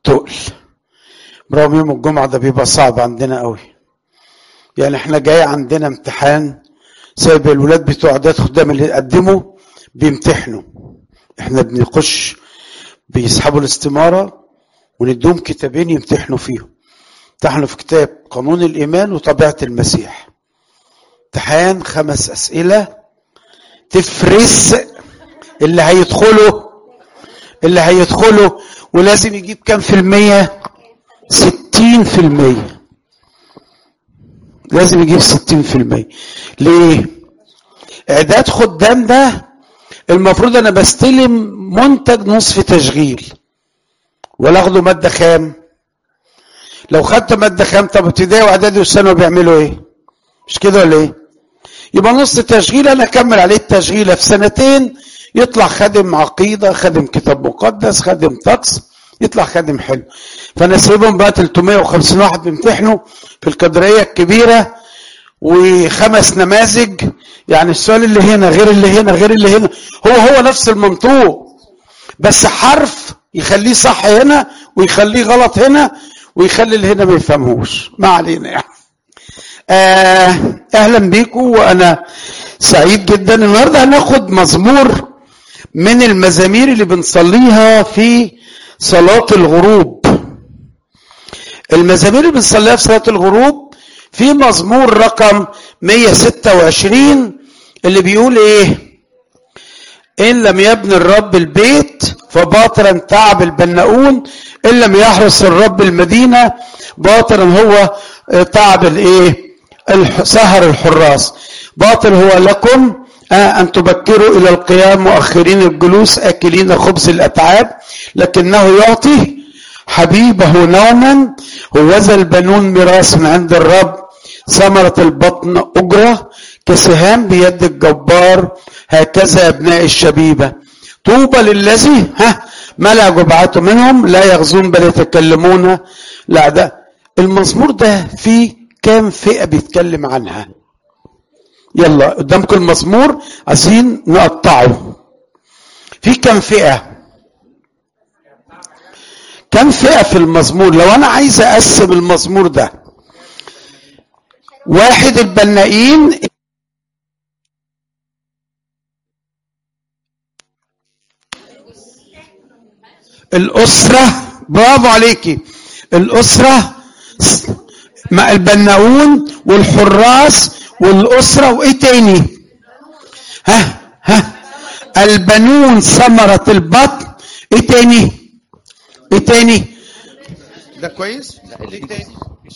تقل برغم يوم الجمعة ده بيبقى صعب عندنا قوي يعني احنا جاي عندنا امتحان سايب الولاد بتوع عدات خدام اللي يقدموا بيمتحنوا احنا بنخش بيسحبوا الاستمارة وندوهم كتابين يمتحنوا فيهم امتحنوا في كتاب قانون الإيمان وطبيعة المسيح امتحان خمس أسئلة تفرز اللي هيدخلوا اللي هيدخلوا ولازم يجيب كام في المية ستين في المية لازم يجيب ستين في المية ليه اعداد خدام ده المفروض انا بستلم منتج نصف تشغيل ولا اخده مادة خام لو خدت مادة خام طب ابتدائي واعدادي والثانوي بيعملوا ايه مش كده ولا ايه يبقى نص تشغيل انا اكمل عليه التشغيله في سنتين يطلع خادم عقيده خادم كتاب مقدس خادم طقس يطلع خادم حلو فانا سايبهم بقى 350 واحد بيمتحنوا في القدريه الكبيره وخمس نماذج يعني السؤال اللي هنا غير اللي هنا غير اللي هنا هو هو نفس المنطوق بس حرف يخليه صح هنا ويخليه غلط هنا ويخلي اللي هنا ما يفهموش ما علينا يعني آه اهلا بيكم وانا سعيد جدا النهارده هناخد مزمور من المزامير اللي بنصليها في صلاة الغروب المزامير اللي بنصليها في صلاة الغروب في مزمور رقم 126 اللي بيقول ايه ان لم يبني الرب البيت فباطلا تعب البناؤون ان لم يحرس الرب المدينه باطلا هو تعب الايه سهر الحراس باطل هو لكم أن تبكروا إلى القيام مؤخرين الجلوس آكلين خبز الأتعاب لكنه يعطي حبيبه نوما هوذا البنون ميراث عند الرب ثمرة البطن أجرة كسهام بيد الجبار هكذا أبناء الشبيبة طوبى للذي ها ملأ جبعته منهم لا يغزون بل يتكلمون لا ده المزمور ده فيه كام فئة بيتكلم عنها يلا قدامكم المزمور عايزين نقطعه في كام فئة كام فئة في المزمور لو انا عايز اقسم المزمور ده واحد البنائين الأسرة برافو عليكي الأسرة مع البناؤون والحراس والأسرة وإيه تاني ها ها البنون ثمرة البطن إيه تاني إيه تاني ده كويس إيه تاني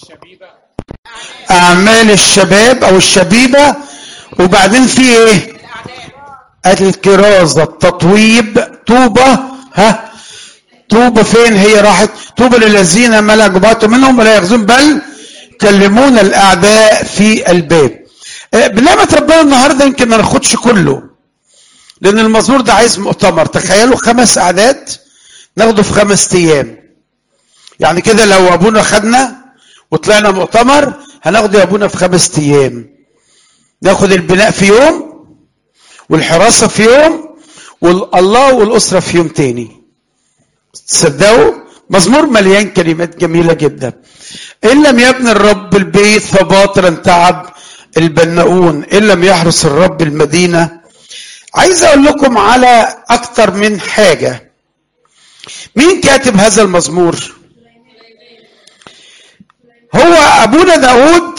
أعمال الشباب أو الشبيبة وبعدين في إيه الكرازة التطويب طوبة ها طوبة فين هي راحت طوبة للذين ملا جباته منهم ولا يغزون بل يكلمون الأعداء في الباب بنعمة ربنا النهاردة يمكن ما ناخدش كله لأن المزمور ده عايز مؤتمر تخيلوا خمس أعداد ناخده في خمس أيام يعني كده لو أبونا خدنا وطلعنا مؤتمر هناخده يا أبونا في خمس أيام ناخد البناء في يوم والحراسة في يوم والله والأسرة في يوم تاني تصدقوا مزمور مليان كلمات جميلة جدا إن لم يبني الرب البيت فباطلا تعب البناؤون إن لم يحرس الرب المدينة عايز أقول لكم على أكتر من حاجة مين كاتب هذا المزمور هو أبونا داود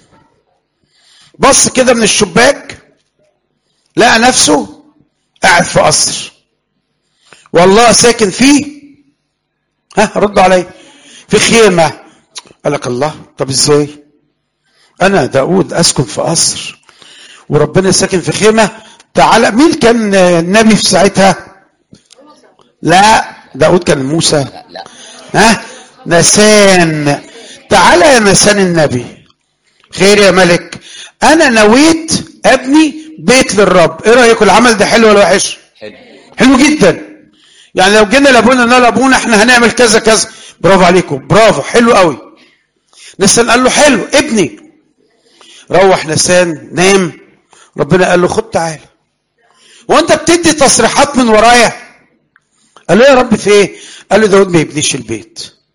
بص كده من الشباك لقى نفسه قاعد في قصر والله ساكن فيه ها ردوا علي في خيمة قال لك الله طب ازاي انا داود اسكن في قصر وربنا ساكن في خيمة تعالى مين كان النبي في ساعتها لا داود كان موسى لا ها نسان تعالى يا نسان النبي خير يا ملك انا نويت ابني بيت للرب ايه رايكم العمل ده حلو ولا وحش حلو حلو جدا يعني لو جينا لابونا قلنا لابونا احنا هنعمل كذا كذا برافو عليكم برافو حلو قوي نسان قال له حلو ابني روح نسان نام ربنا قال له خد تعالى وانت بتدي تصريحات من ورايا قال له يا رب في ايه قال له داود ما يبنيش البيت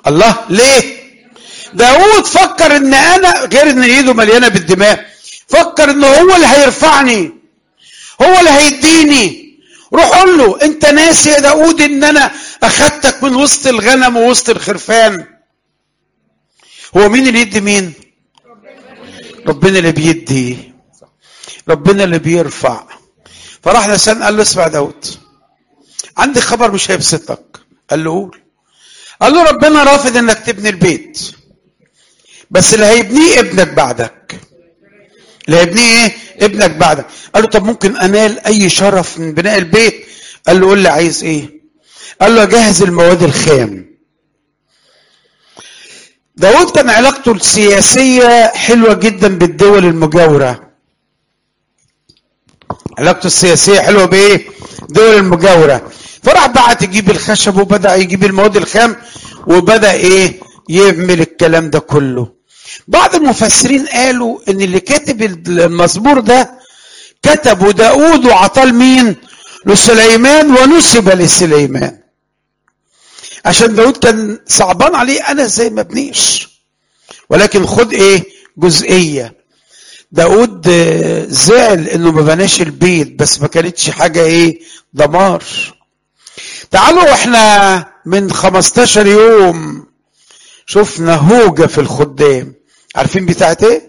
الله ليه داود فكر ان انا غير ان ايده مليانه بالدماء فكر انه هو اللي هيرفعني هو اللي هيديني روح قول له انت ناسي يا داود ان انا اخدتك من وسط الغنم ووسط الخرفان هو مين اللي يدي مين ربنا اللي بيدي ربنا اللي بيرفع فراح لسان قال له اسمع داود عندي خبر مش هيبسطك قال له قول قال له ربنا رافض انك تبني البيت بس اللي هيبنيه ابنك بعدك اللي هيبنيه ايه ابنك بعدك قال له طب ممكن انال اي شرف من بناء البيت قال له قول لي عايز ايه قال له جهز المواد الخام داود كان علاقته السياسية حلوة جدا بالدول المجاورة علاقته السياسية حلوة بإيه؟ الدول المجاورة فراح بعت يجيب الخشب وبدأ يجيب المواد الخام وبدأ إيه؟ يعمل الكلام ده كله بعض المفسرين قالوا ان اللي كاتب المزمور ده كتبه داود وعطاه لمين لسليمان ونسب لسليمان عشان داود كان صعبان عليه انا ازاي ما ابنيش ولكن خد ايه جزئيه داود زعل انه ما بناش البيت بس ما كانتش حاجه ايه دمار تعالوا احنا من 15 يوم شفنا هوجة في الخدام عارفين بتاعت ايه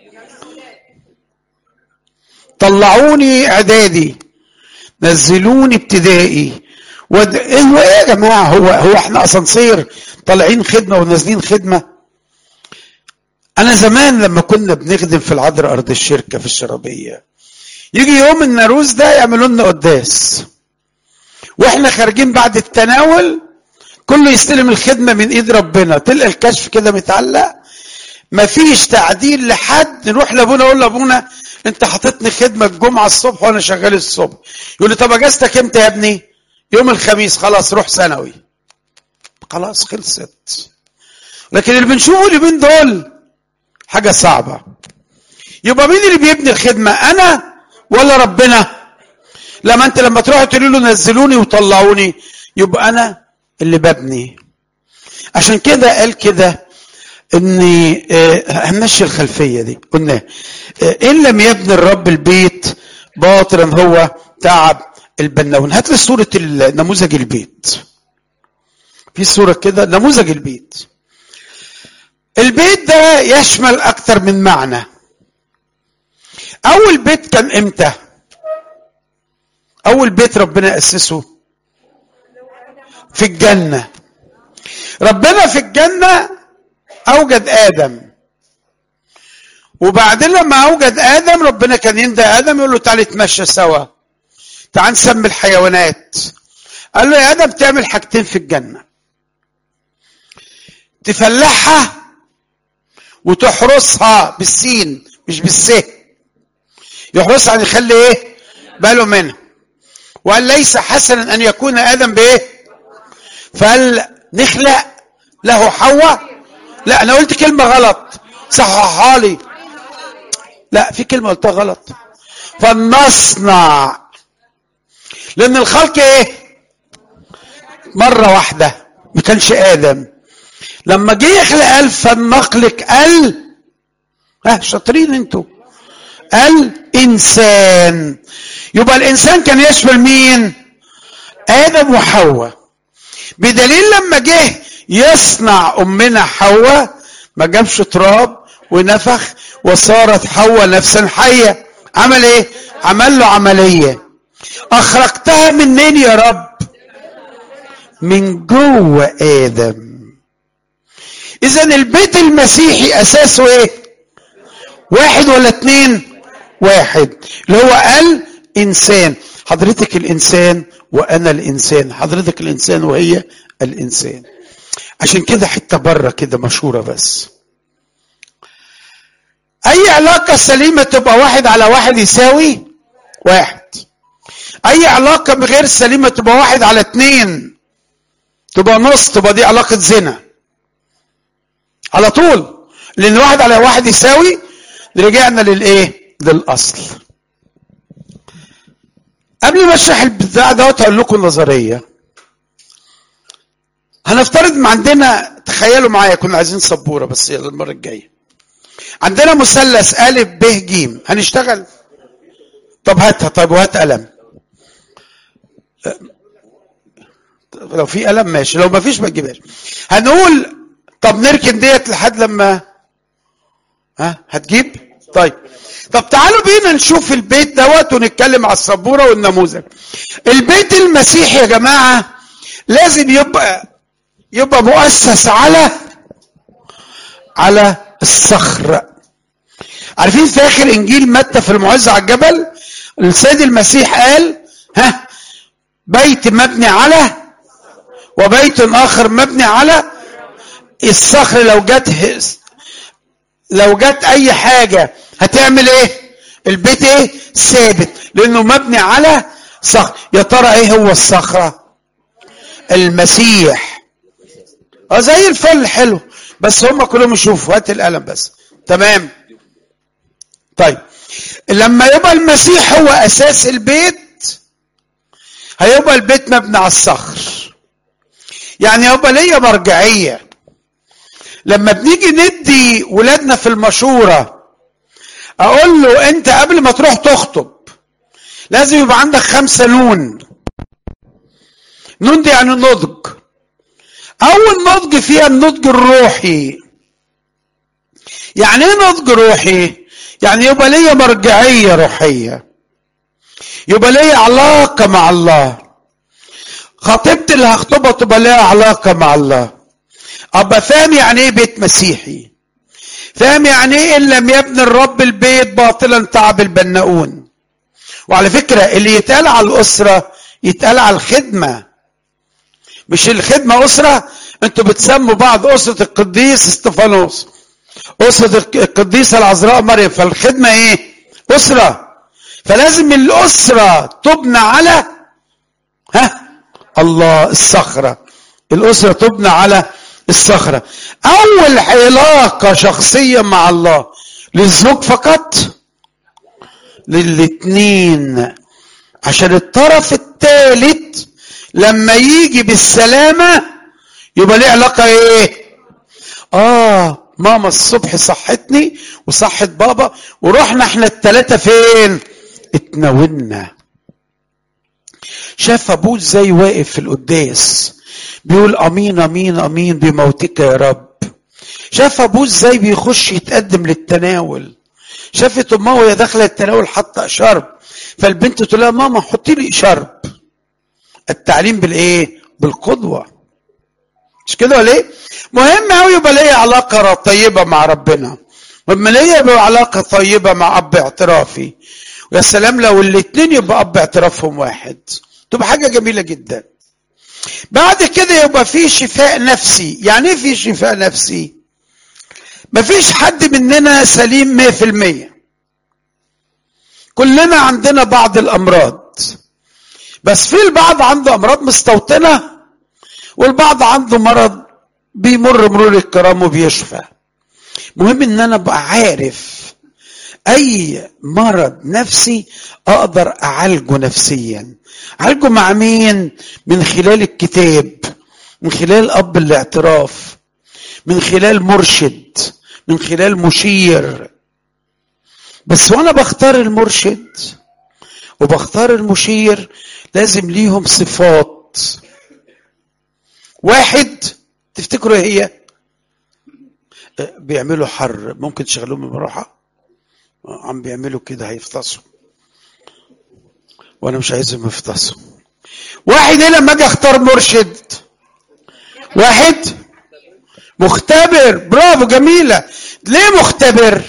طلعوني اعدادي نزلوني ابتدائي ود... ايه هو ايه يا جماعه هو هو احنا اسانسير طالعين خدمه ونازلين خدمه انا زمان لما كنا بنخدم في العذراء ارض الشركه في الشرابيه يجي يوم الناروز ده يعملوا لنا قداس واحنا خارجين بعد التناول كله يستلم الخدمه من ايد ربنا تلقى الكشف كده متعلق مفيش تعديل لحد نروح لابونا اقول لابونا انت حاططني خدمه الجمعه الصبح وانا شغال الصبح يقول لي طب اجازتك امتى يا ابني يوم الخميس خلاص روح ثانوي خلاص خلصت لكن اللي بنشوفه اليومين دول حاجه صعبه يبقى مين اللي بيبني الخدمه انا ولا ربنا لما انت لما تروحوا تقولوا له نزلوني وطلعوني يبقى انا اللي ببني عشان كده قال كده اني هنمشي الخلفيه دي قلنا ان لم يبني الرب البيت باطلا هو تعب البناون هات لي صوره نموذج البيت في صوره كده نموذج البيت البيت ده يشمل اكتر من معنى اول بيت كان امتى اول بيت ربنا اسسه في الجنه ربنا في الجنه اوجد ادم وبعدين لما اوجد ادم ربنا كان يندى ادم يقول له تعالى نتمشى سوا تعال نسمي الحيوانات قال له يا ادم تعمل حاجتين في الجنه تفلحها وتحرسها بالسين مش بالسه يحرسها يعني يخلي ايه باله منها وقال ليس حسنا ان يكون ادم بايه فقال نخلق له حواء لا انا قلت كلمه غلط صححها لي لا في كلمه قلتها غلط فلنصنع لان الخلق ايه مره واحده ما كانش ادم لما جه يخلق قال فلنخلق قال ها شاطرين انتوا قال انسان يبقى الانسان كان يشمل مين ادم وحواء بدليل لما جه يصنع امنا حواء ما جابش تراب ونفخ وصارت حواء نفسا حيه عمل ايه عمل له عمليه اخرجتها منين يا رب من جوه ادم اذا البيت المسيحي اساسه ايه واحد ولا اتنين واحد اللي هو قال انسان حضرتك الانسان وانا الانسان حضرتك الانسان وهي الانسان عشان كده حته بره كده مشهوره بس اي علاقه سليمه تبقى واحد على واحد يساوي واحد اي علاقه غير سليمه تبقى واحد على اتنين تبقى نص تبقى دي علاقه زنا على طول لان واحد على واحد يساوي رجعنا للايه للاصل قبل ما اشرح البتاع دوت هقول لكم نظريه هنفترض ما عندنا تخيلوا معايا كنا عايزين سبوره بس يلا المره الجايه عندنا مثلث ا ب ج هنشتغل طب هاتها طيب وهات قلم لو في قلم ماشي لو ما فيش ما تجيبهاش هنقول طب نركن ديت لحد لما ها هتجيب طيب طب تعالوا بينا نشوف البيت دوت ونتكلم على السبوره والنموذج البيت المسيحي يا جماعه لازم يبقى يبقى مؤسس على على الصخر عارفين في اخر انجيل متى في المعزة على الجبل السيد المسيح قال ها بيت مبني على وبيت اخر مبني على الصخر لو جت لو جت اي حاجة هتعمل ايه البيت ايه ثابت لانه مبني على صخر يا ترى ايه هو الصخرة المسيح اه زي الفل حلو بس هم كلهم يشوفوا هات القلم بس تمام طيب لما يبقى المسيح هو اساس البيت هيبقى البيت مبني على الصخر يعني يبقى ليا مرجعيه لما بنيجي ندي ولادنا في المشوره اقول له انت قبل ما تروح تخطب لازم يبقى عندك خمسه نون نون دي يعني نضج اول نضج فيها النضج الروحي يعني ايه نضج روحي يعني يبقى ليا مرجعيه روحيه يبقى ليا علاقه مع الله خطيبتي اللي هخطبها تبقى ليها علاقه مع الله ابقى فاهم يعني ايه بيت مسيحي فاهم يعني ايه ان لم يبني الرب البيت باطلا تعب البناؤون وعلى فكره اللي يتقال على الاسره يتقال على الخدمه مش الخدمة أسرة أنتوا بتسموا بعض أسرة القديس استفانوس أسرة القديسة العذراء مريم فالخدمة إيه؟ أسرة فلازم الأسرة تبنى على ها الله الصخرة الأسرة تبنى على الصخرة أول علاقة شخصية مع الله للزوج فقط للاتنين عشان الطرف الثالث لما يجي بالسلامة يبقى ليه علاقة ايه اه ماما الصبح صحتني وصحت بابا ورحنا احنا التلاتة فين اتناولنا شاف ابوه ازاي واقف في القداس بيقول امين امين امين بموتك يا رب شاف ابوه ازاي بيخش يتقدم للتناول شافت امه وهي داخله التناول حاطه شرب فالبنت تقول لها ماما حطي لي شرب التعليم بالايه بالقدوه مش كده ولا ايه مهم قوي يبقى ليا علاقه طيبه مع ربنا لما ليا يبقى علاقه طيبه مع اب اعترافي ويا سلام لو الاثنين يبقى اب اعترافهم واحد تبقى حاجه جميله جدا بعد كده يبقى في شفاء نفسي يعني ايه في شفاء نفسي مفيش حد مننا سليم مية في المية كلنا عندنا بعض الأمراض بس في البعض عنده أمراض مستوطنة والبعض عنده مرض بيمر مرور الكرام وبيشفى مهم ان انا ابقى عارف اي مرض نفسي اقدر اعالجه نفسيا اعالجه مع مين من خلال الكتاب من خلال اب الاعتراف من خلال مرشد من خلال مشير بس وانا بختار المرشد وبختار المشير لازم ليهم صفات واحد تفتكروا هي بيعملوا حر ممكن تشغلوهم بمروحه عم بيعملوا كده هيفطسوا وانا مش عايزهم يفطسوا واحد هنا لما اجي اختار مرشد واحد مختبر برافو جميلة ليه مختبر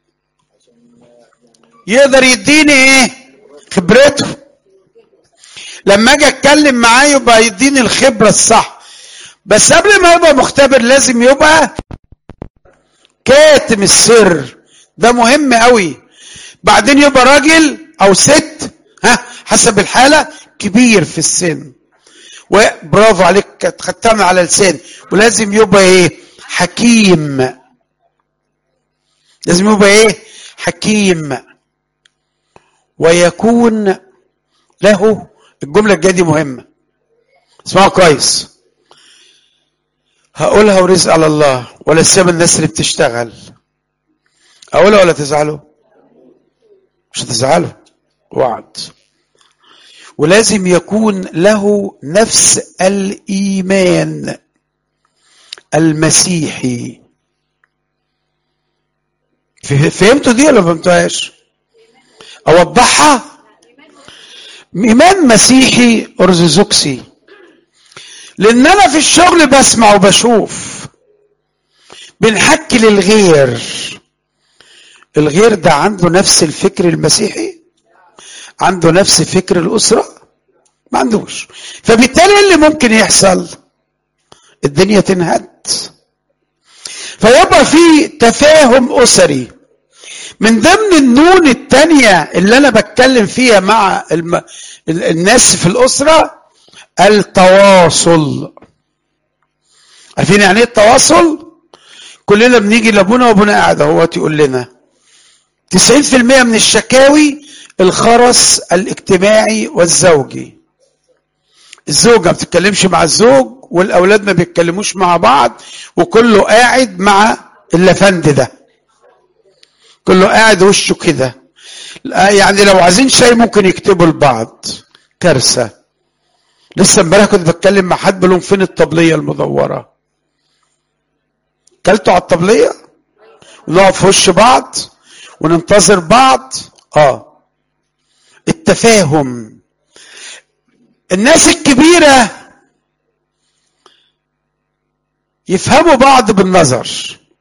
يقدر يديني ايه خبرته لما اجي اتكلم معاه يبقى يديني الخبرة الصح بس قبل ما يبقى مختبر لازم يبقى كاتم السر ده مهم قوي بعدين يبقى راجل او ست ها حسب الحالة كبير في السن وبرافو عليك خدتها على لساني ولازم يبقى ايه حكيم لازم يبقى ايه حكيم ويكون له الجملة الجاية دي مهمة اسمعوا كويس هقولها ورزق على الله ولا سيب الناس اللي بتشتغل اقولها ولا تزعلوا مش هتزعلوا وعد ولازم يكون له نفس الايمان المسيحي فهمتوا دي ولا ما فهمتوهاش اوضحها ايمان مسيحي ارثوذكسي لان انا في الشغل بسمع وبشوف بنحكي للغير الغير ده عنده نفس الفكر المسيحي عنده نفس فكر الاسره ما عندوش فبالتالي اللي ممكن يحصل الدنيا تنهد فيبقى في تفاهم اسري من ضمن النون التانية اللي انا بتكلم فيها مع الم... الناس في الاسرة التواصل عارفين يعني ايه التواصل كلنا بنيجي لابونا وابونا قاعد اهوت يقول لنا 90% من الشكاوي الخرس الاجتماعي والزوجي الزوجة ما بتتكلمش مع الزوج والاولاد ما بيتكلموش مع بعض وكله قاعد مع اللفند ده كله قاعد وشه كده يعني لو عايزين شيء ممكن يكتبوا لبعض كارثه لسه امبارح كنت بتكلم مع حد بقول فين الطبليه المدوره كلتوا على الطبليه ونقعد في وش بعض وننتظر بعض اه التفاهم الناس الكبيره يفهموا بعض بالنظر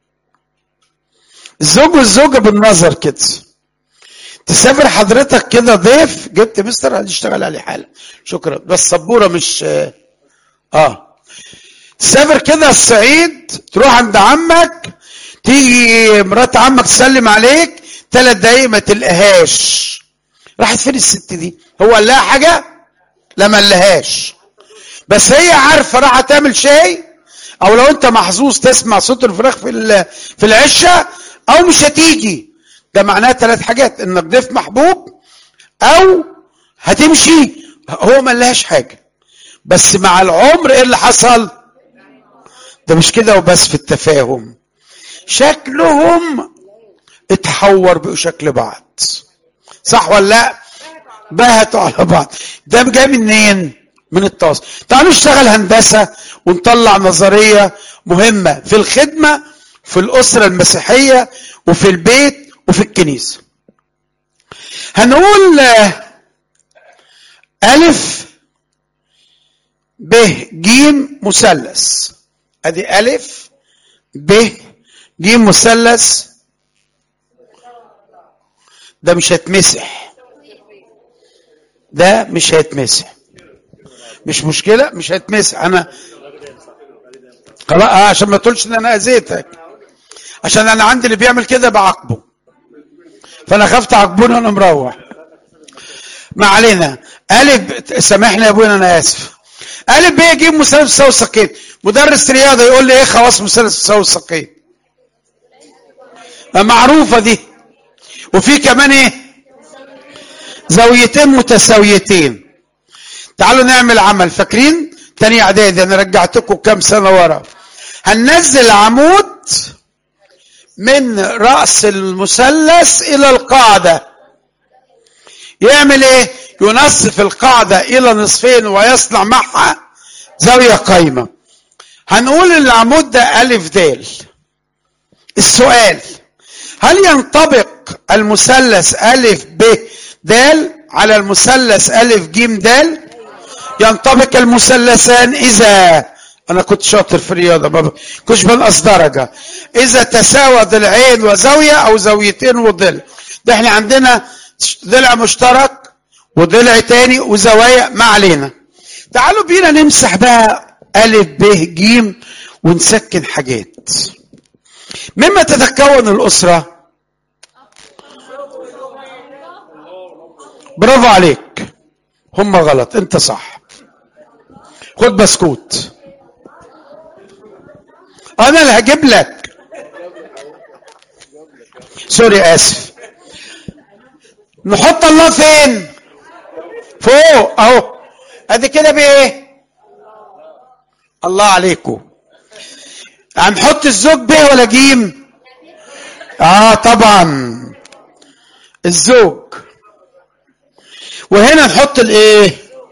الزوج والزوجة بالنظر كده تسافر حضرتك كده ضيف جبت مستر هنشتغل عليه حالا شكرا بس سبورة مش اه تسافر كده الصعيد تروح عند عمك تيجي مرات عمك تسلم عليك ثلاث دقايق ما تلقاهاش راحت فين الست دي هو قال لها حاجة لا ما قالهاش بس هي عارفة راح تعمل شيء او لو انت محظوظ تسمع صوت الفراخ في في العشه او مش هتيجي ده معناه ثلاث حاجات انك ضيف محبوب او هتمشي هو ما لهاش حاجه بس مع العمر ايه اللي حصل ده مش كده وبس في التفاهم شكلهم اتحور بقوا شكل بعض صح ولا لا بهتوا على بعض ده جاي منين من التواصل تعالوا نشتغل هندسه ونطلع نظريه مهمه في الخدمه في الأسرة المسيحية وفي البيت وفي الكنيسة هنقول ألف ب ج مثلث أدي ألف ب ج مثلث ده مش هيتمسح ده مش هيتمسح مش مشكلة مش هيتمسح أنا خلاص عشان ما تقولش إن أنا أذيتك عشان انا عندي اللي بيعمل كده بعاقبه فانا خفت عاقبوني وانا مروح ما علينا الف سامحني يا ابويا انا اسف الف ب يجيب مثلث تساوي ساقين مدرس رياضه يقول لي ايه خواص مثلث تساوي ساقين معروفه دي وفي كمان ايه زاويتين متساويتين تعالوا نعمل عمل فاكرين تاني اعدادي انا رجعتكم كام سنه ورا هننزل عمود من رأس المثلث إلى القاعدة يعمل إيه؟ ينصف القاعدة إلى نصفين ويصنع معها زاوية قايمة هنقول العمود ده ألف دال السؤال هل ينطبق المثلث ألف ب دال على المثلث ألف جيم دال ينطبق المثلثان إذا انا كنت شاطر في الرياضه ما كنتش بنقص درجه اذا تساوى ضلعين وزاويه او زاويتين وضلع ده احنا عندنا ضلع مشترك وضلع تاني وزوايا ما علينا تعالوا بينا نمسح بقى الف ب ج ونسكن حاجات مما تتكون الاسره برافو عليك هم غلط انت صح خد بسكوت انا اللي هجيب لك سوري اسف نحط الله فين فوق اهو ادي كده بايه الله عليكم هنحط الزوج ب ولا جيم اه طبعا الزوج وهنا نحط الايه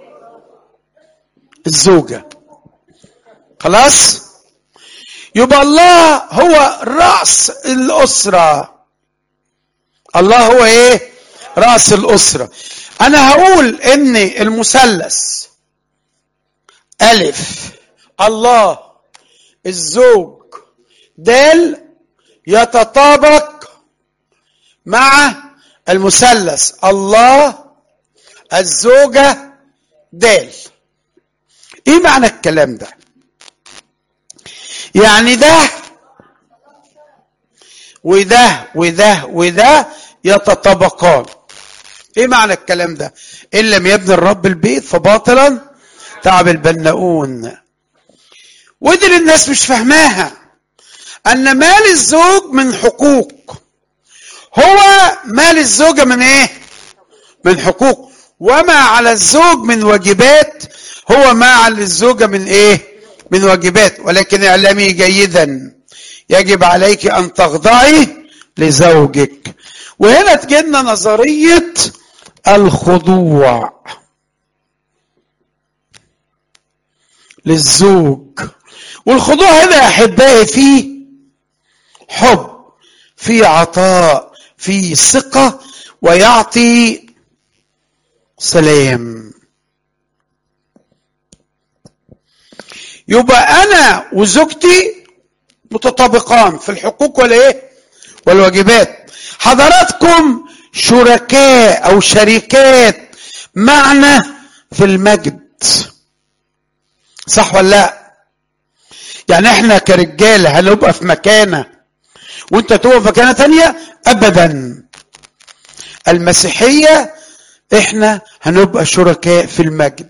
الزوجة خلاص يبقى الله هو رأس الأسرة الله هو ايه رأس الأسرة أنا هقول إن المثلث ألف الله الزوج دال يتطابق مع المثلث الله الزوجة دال ايه معنى الكلام ده يعني ده وده وده وده يتطابقان ايه معنى الكلام ده ان لم يبني الرب البيت فباطلا تعب البناؤون ودي اللي الناس مش فاهماها ان مال الزوج من حقوق هو مال الزوجه من ايه من حقوق وما على الزوج من واجبات هو ما على الزوجه من ايه من واجبات ولكن اعلمي جيدا يجب عليك ان تخضعي لزوجك وهنا تجينا نظريه الخضوع للزوج والخضوع هنا يا احبائي فيه حب في عطاء في ثقه ويعطي سلام يبقى انا وزوجتي متطابقان في الحقوق ولا ايه والواجبات حضراتكم شركاء او شريكات معنا في المجد صح ولا لا يعني احنا كرجاله هنبقى في مكانه وانت تبقى في مكانه تانية ابدا المسيحيه احنا هنبقى شركاء في المجد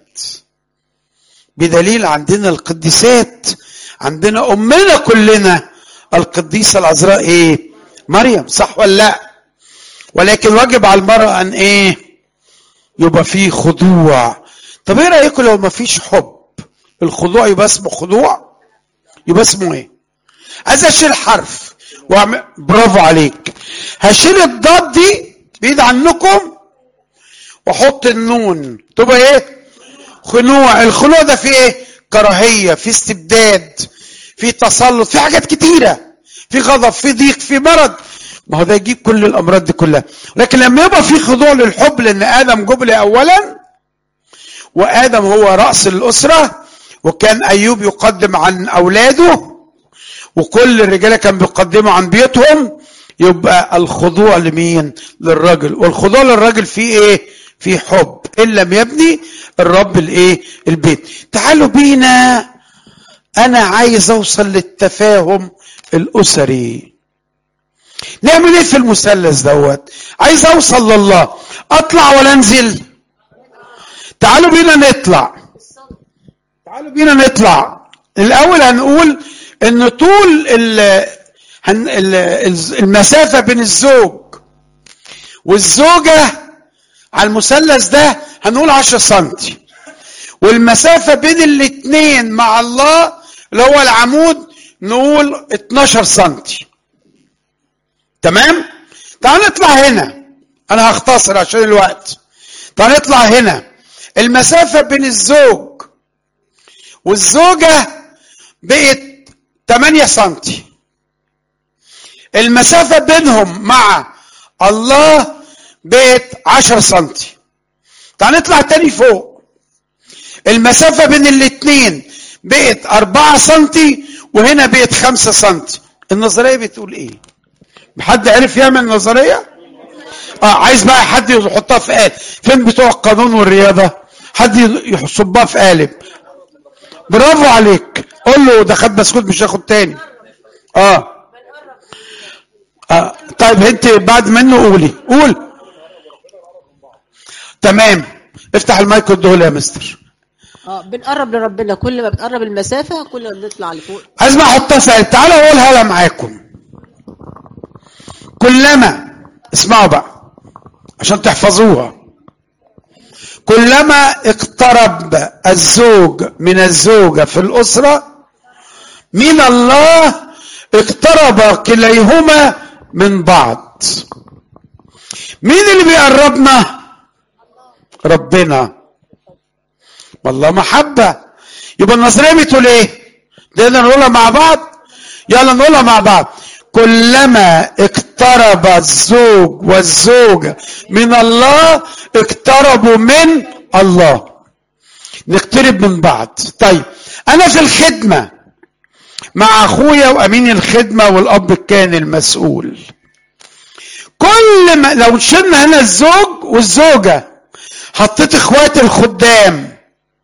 بدليل عندنا القديسات عندنا امنا كلنا القديسه العذراء ايه مريم صح ولا لا ولكن واجب على المراه ان ايه يبقى فيه خضوع طب ايه رايكم لو ما فيش حب الخضوع يبقى اسمه خضوع يبقى اسمه ايه عايز اشيل حرف واعمل برافو عليك هشيل الضاد دي بعيد عنكم واحط النون تبقى ايه خنوع الخنوع ده فيه ايه كراهيه في استبداد في تسلط في حاجات كتيره في غضب في ضيق في مرض ما هو ده يجيب كل الامراض دي كلها لكن لما يبقى في خضوع للحب لان ادم جبل اولا وادم هو راس الاسره وكان ايوب يقدم عن اولاده وكل الرجاله كان بيقدموا عن بيوتهم يبقى الخضوع لمين للرجل والخضوع للرجل فيه ايه في حب ان لم يبني الرب الايه البيت تعالوا بينا انا عايز اوصل للتفاهم الاسري نعمل ايه في المثلث دوت عايز اوصل لله اطلع ولا انزل تعالوا بينا نطلع تعالوا بينا نطلع الاول هنقول ان طول ال المسافه بين الزوج والزوجه على المثلث ده هنقول 10 سم والمسافه بين الاثنين مع الله اللي هو العمود نقول 12 سم تمام تعال نطلع هنا انا هختصر عشان الوقت تعال نطلع هنا المسافه بين الزوج والزوجه بقت 8 سم المسافه بينهم مع الله بقت 10 سم تعال نطلع تاني فوق المسافة بين الاتنين بقت 4 سم وهنا بقت 5 سم النظرية بتقول ايه حد عرف يعمل نظرية اه عايز بقى حد يحطها في قالب فين بتوع القانون والرياضة حد يصبها في قالب برافو عليك قول له ده خد بسكوت مش هاخد تاني اه آه. طيب انت بعد منه قولي قول تمام افتح المايك واديه يا مستر اه بنقرب لربنا كل ما بتقرب المسافه كل ما بنطلع لفوق عايز بقى احطها في قلب تعالوا اقولها لها معاكم كلما اسمعوا بقى عشان تحفظوها كلما اقترب الزوج من الزوجه في الاسره من الله اقترب كليهما من بعض مين اللي بيقربنا ربنا والله محبة يبقى النظرية بتقول ايه نقدر نقولها مع بعض يلا نقولها مع بعض كلما اقترب الزوج والزوجة من الله اقتربوا من الله نقترب من بعض طيب انا في الخدمة مع اخويا وامين الخدمة والاب كان المسؤول كل ما لو شلنا هنا الزوج والزوجة حطيت اخواتي الخدام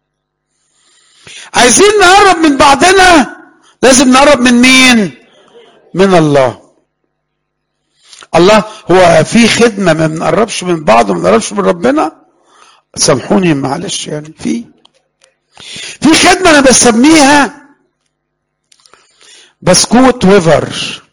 عايزين نقرب من بعضنا لازم نقرب من مين من الله الله هو في خدمة ما بنقربش من بعض وما بنقربش من ربنا سامحوني معلش يعني في في خدمة أنا بسميها بسكوت ويفر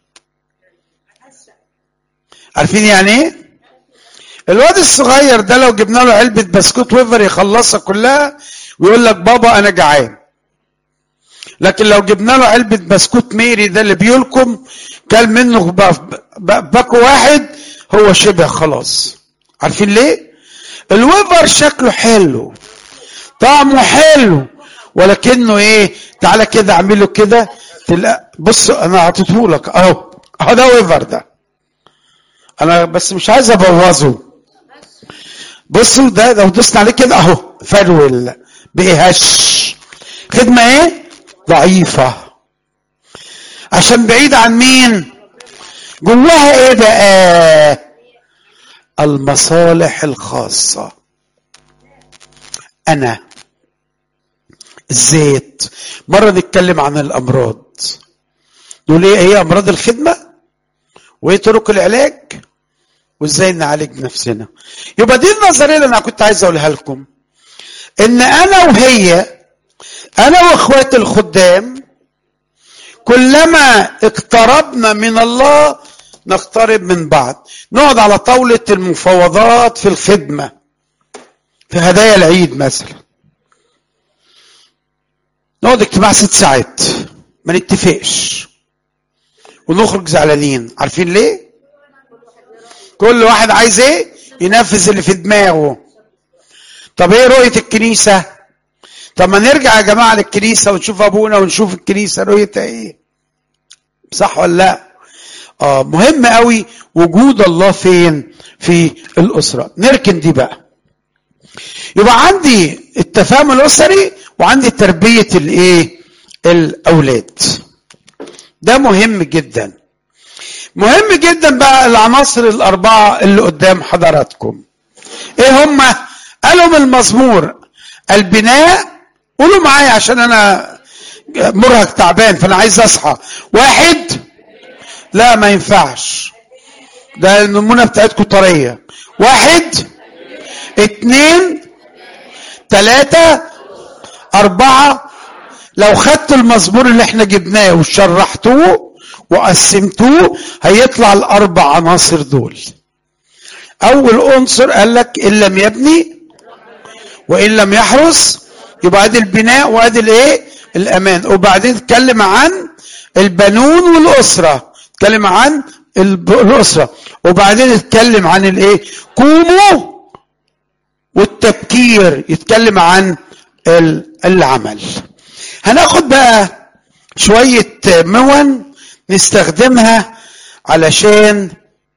عارفين يعني ايه؟ الواد الصغير ده لو جبنا له علبة بسكوت ويفر يخلصها كلها ويقول لك بابا أنا جعان لكن لو جبنا له علبة بسكوت ميري ده اللي بيلكم كل منه باكو واحد هو شبه خلاص عارفين ليه الويفر شكله حلو طعمه حلو ولكنه ايه تعالى كده اعمله كده تلاقي بص انا اعطيته لك اهو اهو ده ويفر ده انا بس مش عايز ابوظه بصوا ده لو دوسنا عليه كده اهو فرول بيهش خدمه ايه ضعيفة عشان بعيد عن مين جواها ايه بقى المصالح الخاصة انا الزيت مرة نتكلم عن الامراض نقول ايه هي امراض الخدمة وايه طرق العلاج وازاي نعالج نفسنا يبقى دي النظرية اللي انا كنت عايز اقولها لكم ان انا وهي انا واخواتي الخدام كلما اقتربنا من الله نقترب من بعض نقعد على طاولة المفاوضات في الخدمة في هدايا العيد مثلا نقعد اجتماع ست ساعات ما نتفقش ونخرج زعلانين عارفين ليه كل واحد عايز ايه ينفذ اللي في دماغه طب ايه رؤية الكنيسة طب ما نرجع يا جماعة للكنيسة ونشوف ابونا ونشوف الكنيسة رؤيتها ايه صح ولا لا اه مهم قوي وجود الله فين في الاسرة نركن دي بقى يبقى عندي التفاهم الاسري وعندي تربية الايه الاولاد ده مهم جدا مهم جدا بقى العناصر الاربعة اللي قدام حضراتكم ايه هما قالوا من المزمور البناء قولوا معايا عشان انا مرهق تعبان فانا عايز اصحى واحد لا ما ينفعش ده النمونه بتاعتكم طريه واحد اتنين تلاتة أربعة لو خدت المزمور اللي احنا جبناه وشرحتوه وقسمتوه هيطلع الأربع عناصر دول أول عنصر قال لك إن لم يبني وإن لم يحرس يبقى ادي البناء وادي الايه الامان وبعدين اتكلم عن البنون والاسره اتكلم عن الاسره وبعدين اتكلم عن الايه قوموا والتبكير يتكلم عن العمل هناخد بقى شويه مون نستخدمها علشان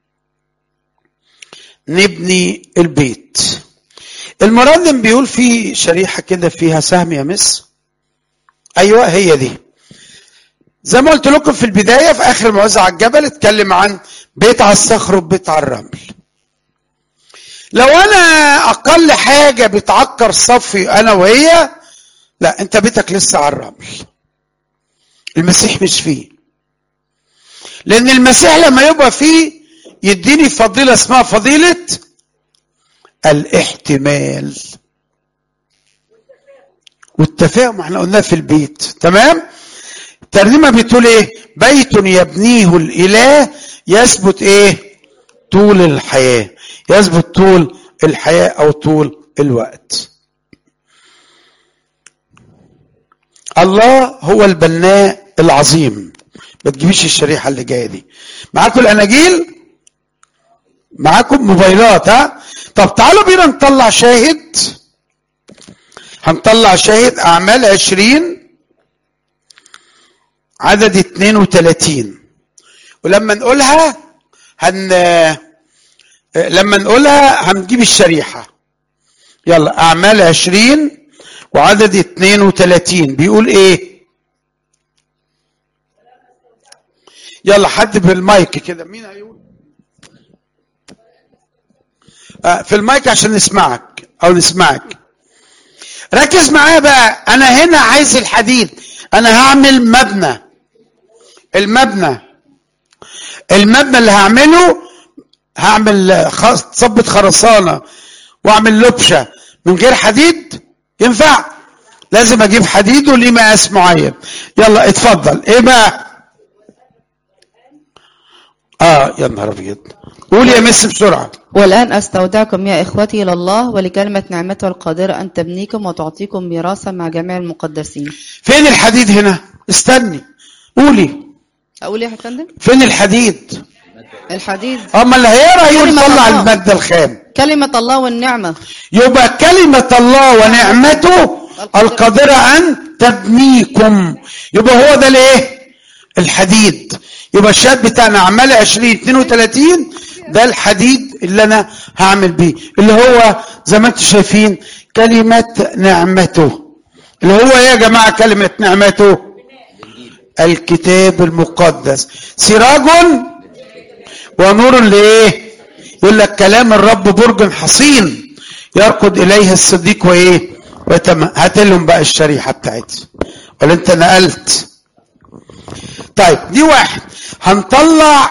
نبني البيت المرنم بيقول في شريحة كده فيها سهم يا مس أيوة هي دي زي ما قلت لكم في البداية في آخر الموعظة على الجبل اتكلم عن بيت على الصخر وبيت على الرمل لو أنا أقل حاجة بتعكر صفي أنا وهي لا أنت بيتك لسه على الرمل المسيح مش فيه لأن المسيح لما يبقى فيه يديني فضيلة اسمها فضيلة الاحتمال والتفاهم احنا قلناه في البيت تمام الترنيمه بتقول ايه بيت يبنيه الاله يثبت ايه طول الحياه يثبت طول الحياه او طول الوقت الله هو البناء العظيم ما تجيبيش الشريحه اللي جايه دي معاكم الاناجيل معاكم موبايلات ها طب تعالوا بينا نطلع شاهد هنطلع شاهد اعمال عشرين عدد 32 ولما نقولها هن لما نقولها هنجيب الشريحة يلا أعمال عشرين وعدد 32 بيقول إيه يلا حد بالمايك كده مين هيقول آه في المايك عشان نسمعك أو نسمعك ركز معايا بقى أنا هنا عايز الحديد أنا هعمل مبنى المبنى المبنى اللي هعمله هعمل خ- صبة خرسانة واعمل لبشة من غير حديد ينفع لازم اجيب حديد وليه مقاس معين يلا اتفضل ايه بقى اه يا نهار ابيض قول يا مس بسرعه والآن أستودعكم يا إخوتي إلى الله ولكلمة نعمته القادرة أن تبنيكم وتعطيكم ميراثا مع جميع المقدسين فين الحديد هنا استني قولي أقول إيه يا فندم؟ فين الحديد الحديد اما اللي هيقرا يقول كلمة طلع الله. المادة الخام كلمة الله والنعمة يبقى كلمة الله ونعمته القادرة أن تبنيكم يبقى هو ده الايه الحديد يبقى الشات بتاعنا أعمال 20 32 ده الحديد اللي أنا هعمل بيه اللي هو زي ما انتم شايفين كلمة نعمته اللي هو ايه يا جماعة كلمة نعمته الكتاب المقدس سراج ونور لايه يقول لك كلام الرب برج حصين يركض اليه الصديق وايه ويتم هات لهم بقى الشريحه بتاعتي ولا انت نقلت طيب دي واحد هنطلع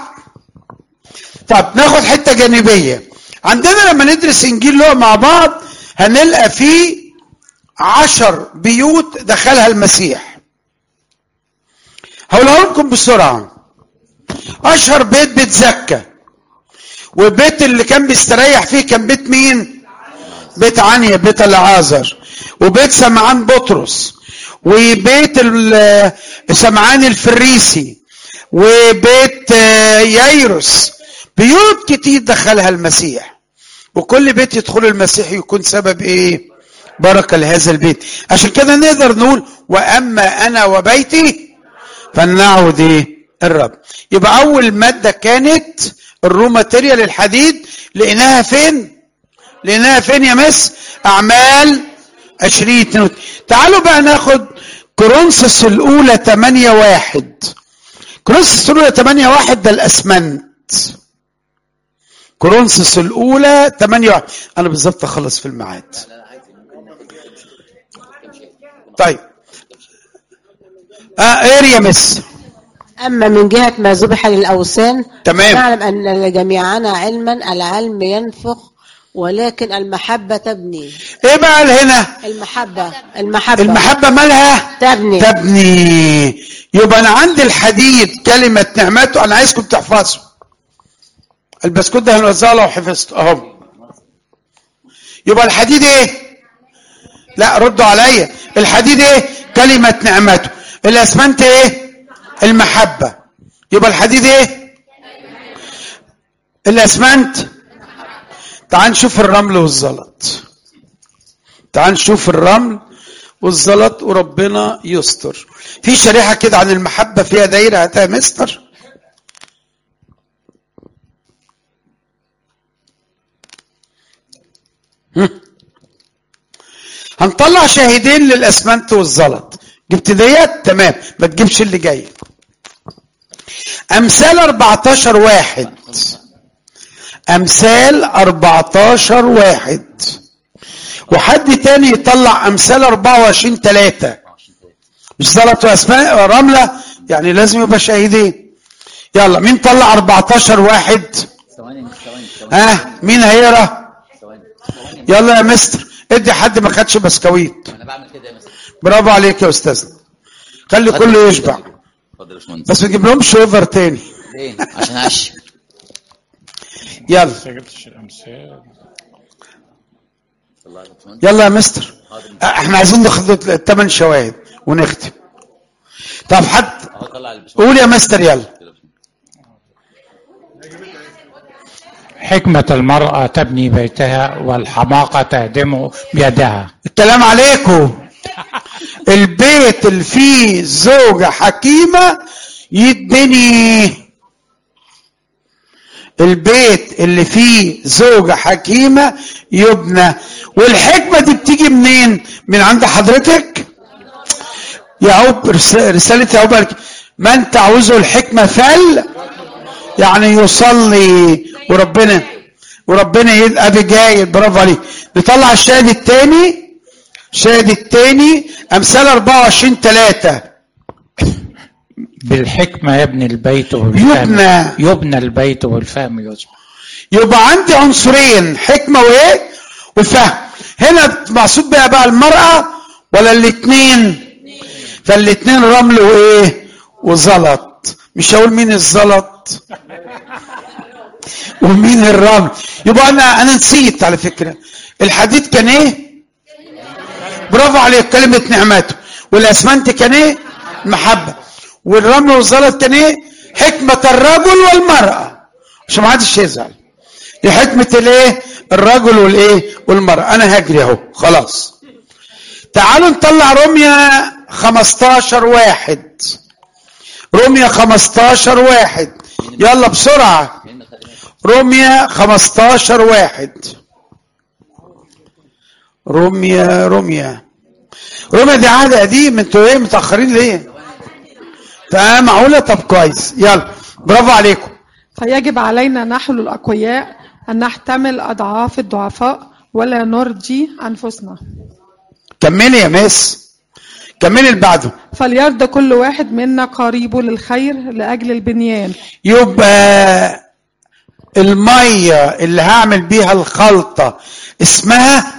طب ناخد حته جانبيه عندنا لما ندرس انجيل لوقا مع بعض هنلقى فيه عشر بيوت دخلها المسيح هقولها لكم بسرعه اشهر بيت بيت زكا والبيت اللي كان بيستريح فيه كان بيت مين بيت عنيا بيت العازر وبيت سمعان بطرس وبيت ال- سمعان الفريسي وبيت آه، ييروس بيوت كتير دخلها المسيح وكل بيت يدخل المسيح يكون سبب ايه بركة لهذا البيت عشان كده نقدر نقول واما انا وبيتي فلنعبد ايه الرب يبقى اول ماده كانت الرو ماتيريال الحديد لقيناها فين لقيناها فين يا مس اعمال 20 22 تعالوا بقى ناخد كورنثوس الاولى 8 1 كورنثوس الاولى 8 1 ده الاسمنت كورنثوس الاولى 8 1 انا بالظبط اخلص في الميعاد طيب اه ايه يا مس أما من جهة ما ذبح للأوثان تمام. نعلم أن لجميعنا علما العلم ينفخ ولكن المحبة تبني ايه بقى اللي هنا المحبة المحبة المحبة مالها تبني تبني يبقى انا عندي الحديد كلمة نعمته انا عايزكم تحفظوا البسكوت ده هنوزعه لو حفظته اهو يبقى الحديد ايه لا ردوا عليا الحديد ايه كلمة نعمته الاسمنت ايه المحبة يبقى الحديد ايه الاسمنت تعال نشوف الرمل والزلط تعال نشوف الرمل والزلط وربنا يستر في شريحة كده عن المحبة فيها دايرة هاتها مستر هم. هنطلع شاهدين للاسمنت والزلط جبت ديت تمام ما تجيبش اللي جاي امثال 14 واحد امثال 14 واحد وحد تاني يطلع امثال 24 3 مش زلط واسماء رمله يعني لازم يبقى شاهدين يلا مين طلع 14 واحد ثواني ثواني ثواني ها مين هيقرا ثواني يلا يا مستر ادي حد ما خدش بسكويت انا بعمل كده يا مستر برافو عليك يا استاذنا خلي كله يشبع اتفضل يا باشمهندس بس ما تجيب لهمش اوفر تاني ليه عشان اعش يلا ما جبتش الامثال الله يا باشمهندس يلا يا مستر احنا عايزين ناخد الثمان شواهد ونختم طب حد اهو طلع البشمهندس قول يا مستر يلا حكمة المرأة تبني بيتها والحماقة تهدمه بيدها الكلام عليكم البيت اللي فيه زوجة حكيمة يتبني البيت اللي فيه زوجة حكيمة يبنى والحكمة دي بتيجي منين من عند حضرتك يعقوب رس- رسالة يعقوب قال من تعوزه الحكمة فل يعني يصلي وربنا وربنا يبقى بجاي برافو عليك نطلع الشاهد الثاني الشاهد الثاني امثال 24 3 بالحكمة يبني البيت والفهم يبنى. يبنى البيت والفهم يصبح يبقى عندي عنصرين حكمه وايه وفهم هنا مقصود بقى بقى المراه ولا الاثنين فالاثنين رمل وايه وزلط مش هقول مين الزلط ومين الرمل يبقى انا انا نسيت على فكره الحديد كان ايه برافو عليك كلمه نعمته والاسمنت كان ايه محبه والرمل والزلط كان ايه حكمه الرجل والمراه عشان ما حدش يزعل دي حكمه الايه الرجل والايه والمراه انا هجري اهو خلاص تعالوا نطلع رمية 15 واحد رمية 15 واحد يلا بسرعة رمية 15 واحد رمية رمية رمية دي عادة قديم انتوا ايه متأخرين ليه؟ تمام معقولة طب كويس يلا برافو عليكم فيجب علينا نحن الأقوياء أن نحتمل أضعاف الضعفاء ولا نرجي أنفسنا كملي يا مس كملي اللي بعده فليرضى كل واحد منا قريبه للخير لأجل البنيان يبقى المية اللي هعمل بيها الخلطة اسمها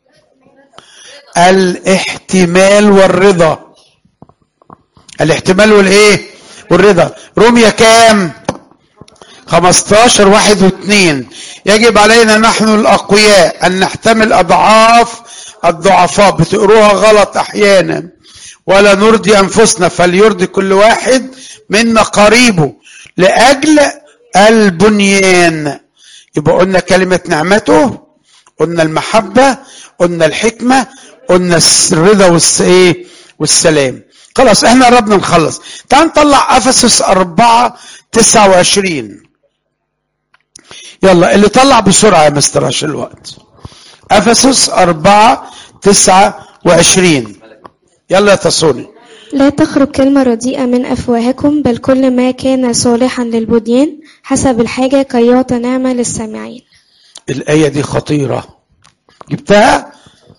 الاحتمال والرضا الاحتمال والايه والرضا رمية كام 15 واحد واثنين يجب علينا نحن الأقوياء أن نحتمل أضعاف الضعفاء بتقروها غلط أحيانا ولا نرضي أنفسنا فليرضي كل واحد منا قريبه لأجل البنيان يبقى قلنا كلمة نعمته قلنا المحبة قلنا الحكمة قلنا الرضا والس إيه والسلام خلاص احنا قربنا نخلص تعال نطلع افسس 4 29 يلا اللي طلع بسرعه يا مستر عشان الوقت افسس 4 29 يلا يا تصوني لا تخرج كلمة رديئة من أفواهكم بل كل ما كان صالحا للبنيان حسب الحاجة كي يعطى نعمة للسامعين الآية دي خطيرة جبتها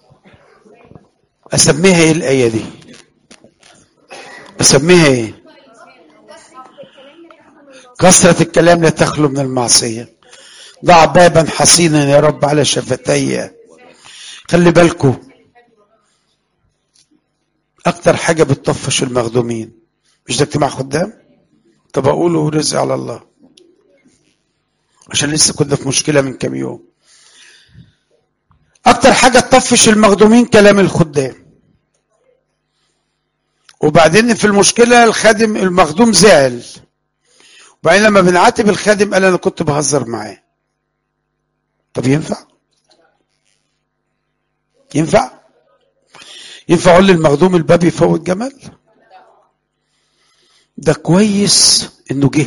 أسميها إيه الآية دي أسميها إيه كثرة الكلام لا تخلو من المعصية ضع بابا حصينا يا رب على شفتي خلي بالكم أكتر حاجة بتطفش المخدومين مش ده اجتماع خدام طب أقوله رزق على الله عشان لسه كنا في مشكلة من كام يوم أكتر حاجة تطفش المخدومين كلام الخدام وبعدين في المشكلة الخادم المخدوم زعل وبعدين لما بنعاتب الخادم قال أنا كنت بهزر معاه طب ينفع؟ ينفع؟ ينفع أقول للمخدوم الباب يفوت جمل؟ ده كويس إنه جه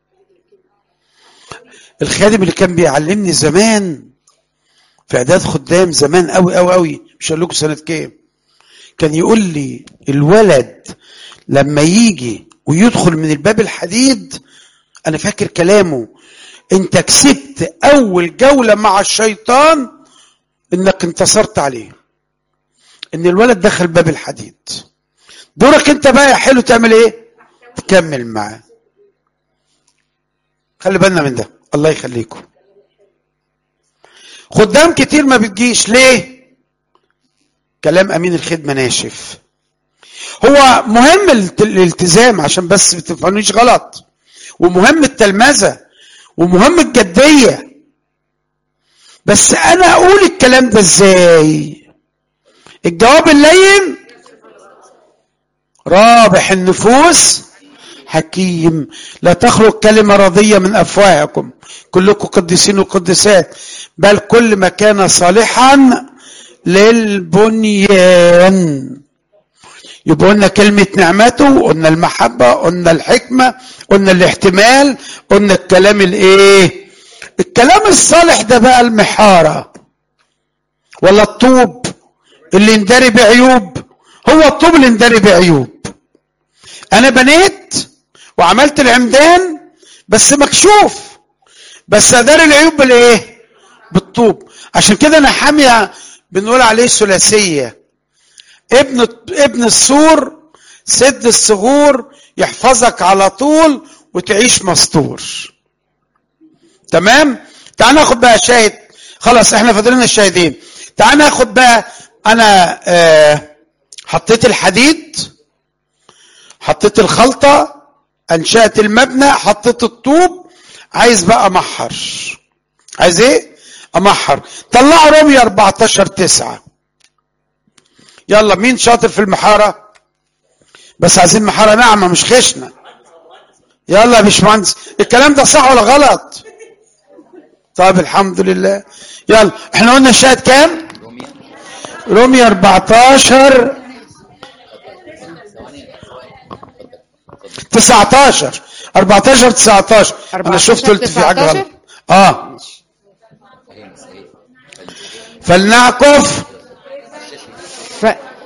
الخادم اللي كان بيعلمني زمان في اعداد خدام زمان قوي قوي قوي مش هقول لكم سنه كام كان يقول لي الولد لما يجي ويدخل من الباب الحديد انا فاكر كلامه انت كسبت اول جوله مع الشيطان انك انتصرت عليه ان الولد دخل باب الحديد دورك انت بقى يا حلو تعمل ايه تكمل معاه خلي بالنا من ده الله يخليكم خدام كتير ما بتجيش ليه كلام امين الخدمه ناشف هو مهم الت- الالتزام عشان بس ما تفهمونيش غلط ومهم التلمذه ومهم الجديه بس انا اقول الكلام ده ازاي الجواب اللين رابح النفوس حكيم لا تخرج كلمة رضية من أفواهكم كلكم قديسين وقدسات بل كل ما كان صالحا للبنيان يبقى قلنا كلمة نعمته قلنا المحبة قلنا الحكمة قلنا الاحتمال قلنا الكلام الايه الكلام الصالح ده بقى المحارة ولا الطوب اللي يندري بعيوب هو الطوب اللي يندري بعيوب انا بنيت وعملت العمدان بس مكشوف بس ادار العيوب بالايه بالطوب عشان كده انا حامية بنقول عليه ثلاثيه ابن ابن السور سد الثغور يحفظك على طول وتعيش مستور تمام تعال ناخد بقى شاهد خلاص احنا فاضلين الشاهدين تعال ناخد بقى انا آه حطيت الحديد حطيت الخلطة انشأت المبنى حطيت الطوب عايز بقى امحر عايز ايه امحر طلعوا رومية 14 9 يلا مين شاطر في المحارة بس عايزين محارة ناعمة مش خشنة يلا يا باشمهندس الكلام ده صح ولا غلط طيب الحمد لله يلا احنا قلنا الشاهد كام رومية 14 19 14 19 انا شفت قلت في حاجه غلط اه فلنعكف ف...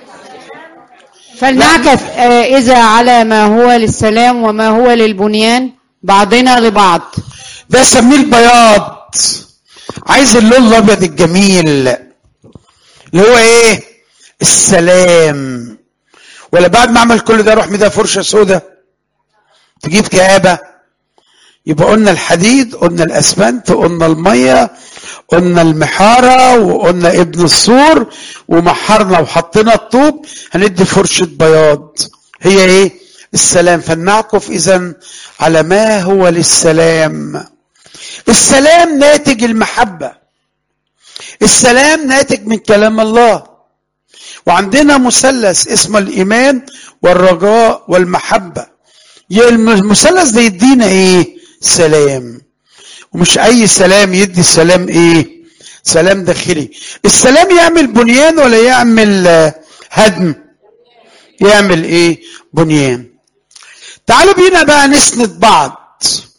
فلنعكف آه، إذا على ما هو للسلام وما هو للبنيان بعضنا لبعض ده سميه البياض عايز اللون الابيض الجميل اللي هو ايه السلام ولا بعد ما اعمل كل ده اروح مدى فرشه سودة تجيب كآبة يبقى قلنا الحديد قلنا الاسمنت قلنا الميه قلنا المحاره وقلنا ابن السور ومحرنا وحطينا الطوب هندي فرشه بياض هي ايه السلام فلنعكف اذا على ما هو للسلام السلام ناتج المحبه السلام ناتج من كلام الله وعندنا مثلث اسمه الايمان والرجاء والمحبه ي- المثلث ده يدينا ايه سلام ومش اي سلام يدي سلام ايه سلام داخلي السلام يعمل بنيان ولا يعمل آه، هدم يعمل ايه بنيان تعالوا بينا بقى نسند بعض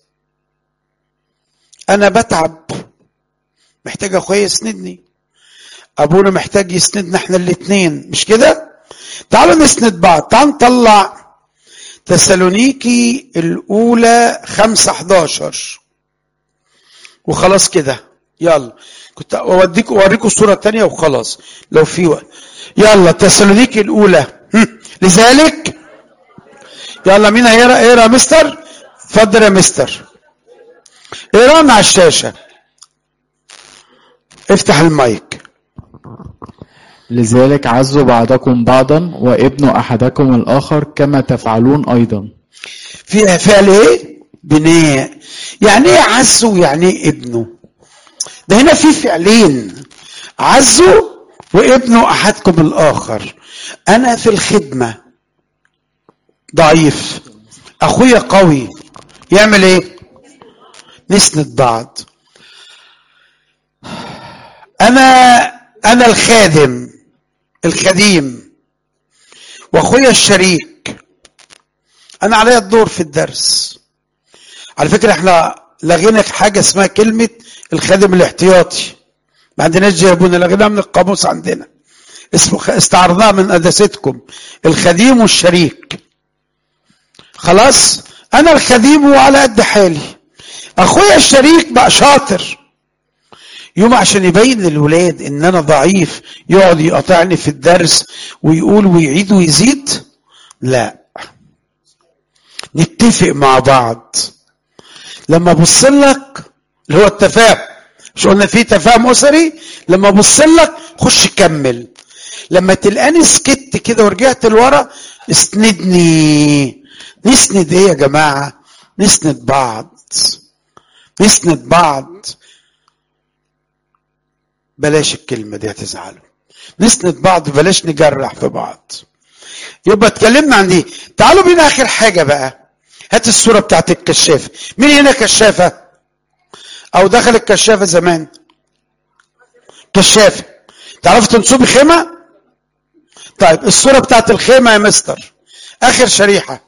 انا بتعب محتاج اخويا يسندني ابونا محتاج يسندنا احنا الاتنين مش كده تعالوا نسند بعض تعالوا نطلع تسالونيكي الاولى خمسة 11 وخلاص كده يلا كنت اوديك اوريكم الصوره الثانيه وخلاص لو في وقت يلا تسالونيكي الاولى هم. لذلك يلا مين هيقرا اقرا يا مستر اتفضل يا مستر اقرانا على الشاشه افتح المايك لذلك عزوا بعضكم بعضا وابن أحدكم الآخر كما تفعلون أيضا فيها فعل ايه بناء يعني ايه عزه ويعني ايه ابنه ده هنا في فعلين عزه وابنه احدكم الاخر انا في الخدمه ضعيف اخويا قوي يعمل ايه نسند بعض انا انا الخادم الخديم واخويا الشريك انا عليا الدور في الدرس على فكره احنا لغينا حاجه اسمها كلمه الخادم الاحتياطي ما عندناش جايبونا لغيناها من القاموس عندنا اسمه خ- استعرضناها من قداستكم الخديم والشريك خلاص انا الخديم وعلى قد حالي اخويا الشريك بقى شاطر يوم عشان يبين للولاد ان انا ضعيف يقعد يقاطعني في الدرس ويقول ويعيد ويزيد لا نتفق مع بعض لما ابص لك اللي هو التفاهم مش قلنا في تفاهم اسري لما ابص لك خش كمل لما تلقاني سكت كده ورجعت لورا اسندني نسند ايه يا جماعه نسند بعض نسند بعض بلاش الكلمه دي هتزعلوا نسند بعض بلاش نجرح في بعض يبقى اتكلمنا عن دي تعالوا بينا اخر حاجه بقى هات الصوره بتاعت الكشافه مين هنا كشافه او دخل الكشافه زمان كشافه تعرف تنصبي خيمه طيب الصوره بتاعت الخيمه يا مستر اخر شريحه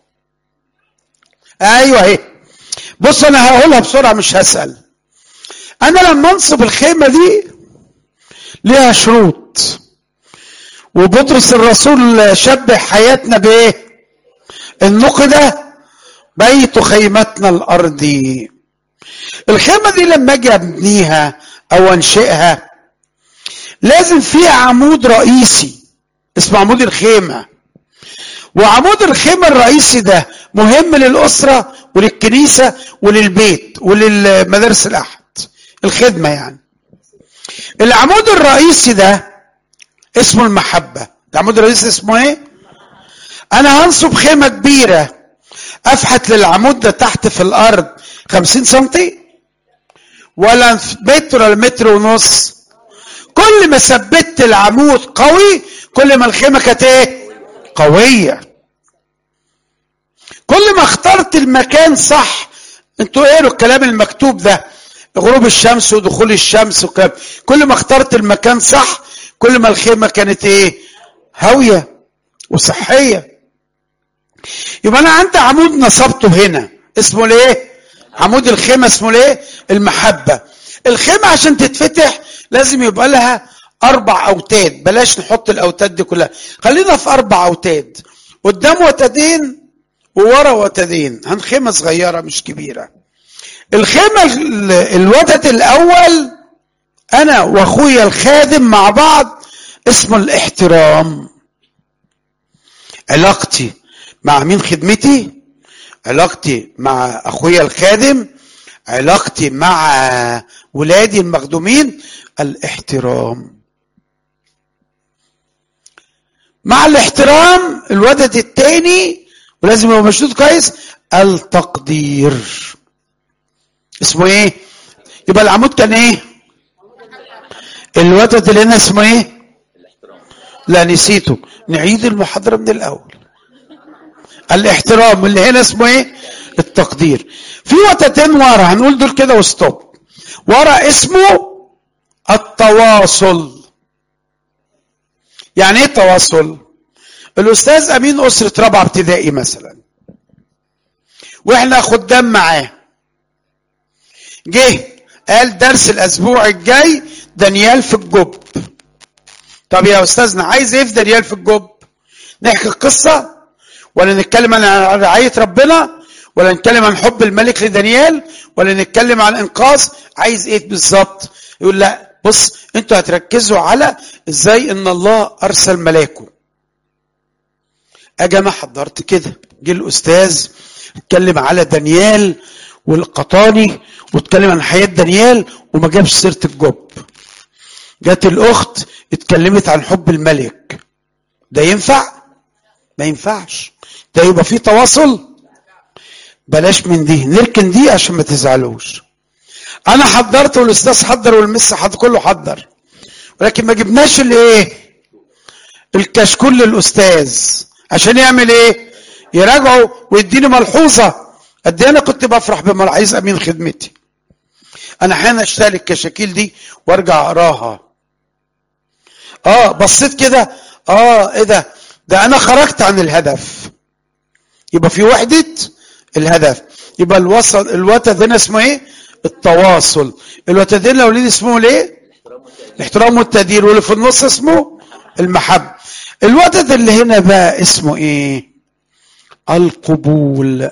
ايوه اهي بص انا هقولها بسرعه مش هسال انا لما انصب الخيمه دي ليها شروط وبطرس الرسول شبه حياتنا بايه النقدة بيت خيمتنا الارضي الخيمة دي لما اجي ابنيها او انشئها لازم فيها عمود رئيسي اسمه عمود الخيمة وعمود الخيمة الرئيسي ده مهم للأسرة وللكنيسة وللبيت وللمدارس الأحد الخدمة يعني العمود الرئيسي ده اسمه المحبة العمود الرئيسي اسمه ايه انا هنصب خيمة كبيرة افحت للعمود ده تحت في الارض خمسين سنتي ولا في متر ولا متر ونص كل ما ثبت العمود قوي كل ما الخيمة كانت ايه قوية كل ما اخترت المكان صح انتوا اقروا الكلام المكتوب ده غروب الشمس ودخول الشمس وكلام كل ما اخترت المكان صح كل ما الخيمة كانت ايه هاوية وصحية يبقى انا عندي عمود نصبته هنا اسمه ليه عمود الخيمة اسمه ليه المحبة الخيمة عشان تتفتح لازم يبقى لها اربع اوتاد بلاش نحط الاوتاد دي كلها خلينا في اربع اوتاد قدام وتدين وورا وتدين هن خيمة صغيرة مش كبيرة الخيمة ال- الوتد الاول انا واخويا الخادم مع بعض اسمه الاحترام علاقتي مع مين خدمتي علاقتي مع اخويا الخادم علاقتي مع ولادي المخدومين الاحترام مع الاحترام الودد التاني ولازم يبقى مشدود كويس التقدير اسمه ايه يبقى العمود كان ايه الودد اللي هنا اسمه ايه لا نسيته نعيد المحاضرة من الأول الاحترام اللي هنا اسمه ايه التقدير في وتدين ورا هنقول دول كده وستوب ورا اسمه التواصل يعني ايه تواصل الاستاذ امين اسره رابعه ابتدائي مثلا واحنا خدام معاه جه قال درس الاسبوع الجاي دانيال في الجب طب يا استاذنا عايز ايه في دانيال في الجب نحكي القصه ولا نتكلم عن رعايه ربنا ولا نتكلم عن حب الملك لدانيال ولا نتكلم عن انقاذ عايز ايه بالظبط يقول لا بص انتوا هتركزوا على ازاي ان الله ارسل ملاكه اجي انا حضرت كده جه الاستاذ اتكلم على دانيال والقطاني واتكلم عن حياه دانيال وما جابش سيره الجب جت الاخت اتكلمت عن حب الملك ده ينفع ما ينفعش ده يبقى فيه تواصل بلاش من دي نركن دي عشان ما تزعلوش انا حضرت والاستاذ حضر والمس حضر كله حضر ولكن ما جبناش الايه الكشكول للاستاذ عشان يعمل ايه يراجعوا ويديني ملحوظه قد ايه انا كنت بفرح بملاحظ امين خدمتي انا احيانا اشتغل الكشاكيل دي وارجع اقراها اه بصيت كده اه ايه ده ده انا خرجت عن الهدف يبقى في وحده الهدف يبقى الوسط الوتد هنا اسمه ايه التواصل الوتدين الاولين اسمه ايه الاحترام والتقدير واللي في النص اسمه المحبه الوتد اللي هنا بقى اسمه ايه القبول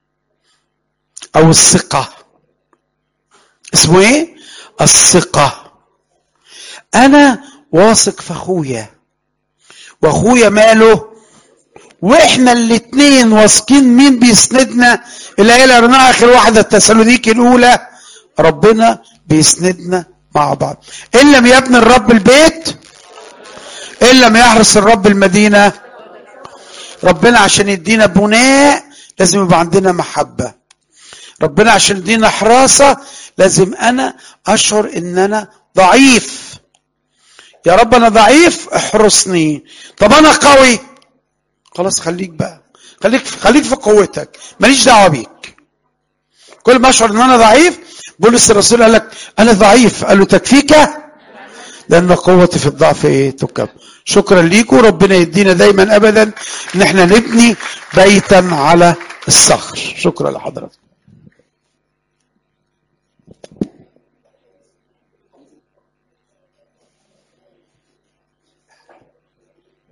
او الثقه اسمه ايه الثقه انا واثق في اخويا واخويا ماله واحنا الاتنين واثقين مين بيسندنا الايه اللي قريناها اخر واحده التسالونيكي الاولى ربنا بيسندنا مع بعض ان لم يبني الرب البيت ان لم يحرس الرب المدينه ربنا عشان يدينا بناء لازم يبقى عندنا محبه ربنا عشان يدينا حراسه لازم انا اشعر ان انا ضعيف يا رب انا ضعيف احرسني طب انا قوي خلاص خليك بقى خليك خليك في قوتك ماليش دعوه بيك كل ما اشعر ان انا ضعيف بولس الرسول قال لك انا ضعيف قال له تكفيك لان قوتي في الضعف ايه تكب شكرا ليكم ربنا يدينا دايما ابدا ان احنا نبني بيتا على الصخر شكرا لحضرتك